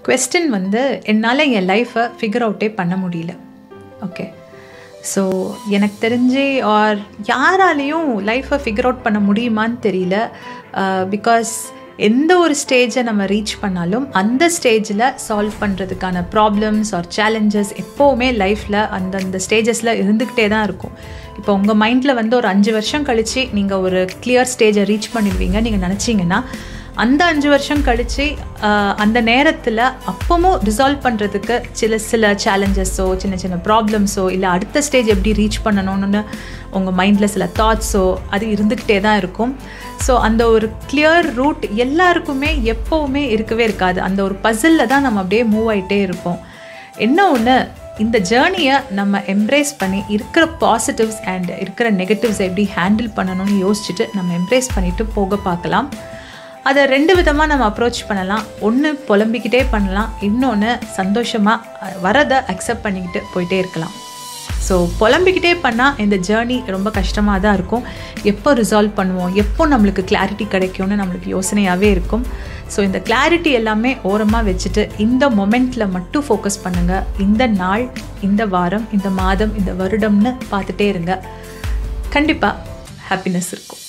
question வந்து என்னால் என் லைஃப்பை ஃபிகர் அவுட்டே பண்ண முடியல ஓகே ஸோ எனக்கு தெரிஞ்சு ஆர் யாராலையும் லைஃப்பை ஃபிகர் அவுட் பண்ண முடியுமான்னு தெரியல பிகாஸ் எந்த ஒரு ஸ்டேஜை நம்ம ரீச் பண்ணாலும் அந்த ஸ்டேஜில் சால்வ் பண்ணுறதுக்கான ப்ராப்ளம்ஸ் ஆர் சேலஞ்சஸ் எப்போவுமே லைஃப்பில் அந்தந்த ஸ்டேஜஸில் இருந்துக்கிட்டே தான் இருக்கும் இப்போ உங்கள் மைண்டில் வந்து ஒரு அஞ்சு வருஷம் கழித்து நீங்கள் ஒரு கிளியர் ஸ்டேஜை ரீச் பண்ணிடுவீங்க நீங்கள் நினச்சிங்கன்னா அந்த அஞ்சு வருஷம் கழித்து அந்த நேரத்தில் அப்பவும் ரிசால்வ் பண்ணுறதுக்கு சில சில சேலஞ்சஸோ சின்ன சின்ன ப்ராப்ளம்ஸோ இல்லை அடுத்த ஸ்டேஜ் எப்படி ரீச் பண்ணணும்னு உங்கள் மைண்டில் சில தாட்ஸோ அது இருந்துக்கிட்டே தான் இருக்கும் ஸோ அந்த ஒரு கிளியர் ரூட் எல்லாருக்குமே எப்போவுமே இருக்கவே இருக்காது அந்த ஒரு பசிலில் தான் நம்ம அப்படியே மூவ் ஆகிட்டே இருப்போம் என்ன ஒன்று இந்த ஜேர்னியை நம்ம எம்ப்ரேஸ் பண்ணி இருக்கிற பாசிட்டிவ்ஸ் அண்ட் இருக்கிற நெகட்டிவ்ஸ் எப்படி ஹேண்டில் பண்ணணும்னு யோசிச்சுட்டு நம்ம எம்ப்ரேஸ் பண்ணிவிட்டு போக பார்க்கலாம் அதை ரெண்டு விதமாக நம்ம அப்ரோச் பண்ணலாம் ஒன்று புலம்பிக்கிட்டே பண்ணலாம் இன்னொன்று சந்தோஷமாக வரதை அக்செப்ட் பண்ணிக்கிட்டு போயிட்டே இருக்கலாம் ஸோ புலம்பிக்கிட்டே பண்ணால் இந்த ஜேர்னி ரொம்ப கஷ்டமாக தான் இருக்கும் எப்போ ரிசால்வ் பண்ணுவோம் எப்போ நம்மளுக்கு கிளாரிட்டி கிடைக்கும்னு நம்மளுக்கு யோசனையாகவே இருக்கும் ஸோ இந்த கிளாரிட்டி எல்லாமே ஓரமாக வச்சுட்டு இந்த மொமெண்ட்டில் மட்டும் ஃபோக்கஸ் பண்ணுங்கள் இந்த நாள் இந்த வாரம் இந்த மாதம் இந்த வருடம்னு பார்த்துட்டே இருங்க கண்டிப்பாக ஹாப்பினஸ் இருக்கும்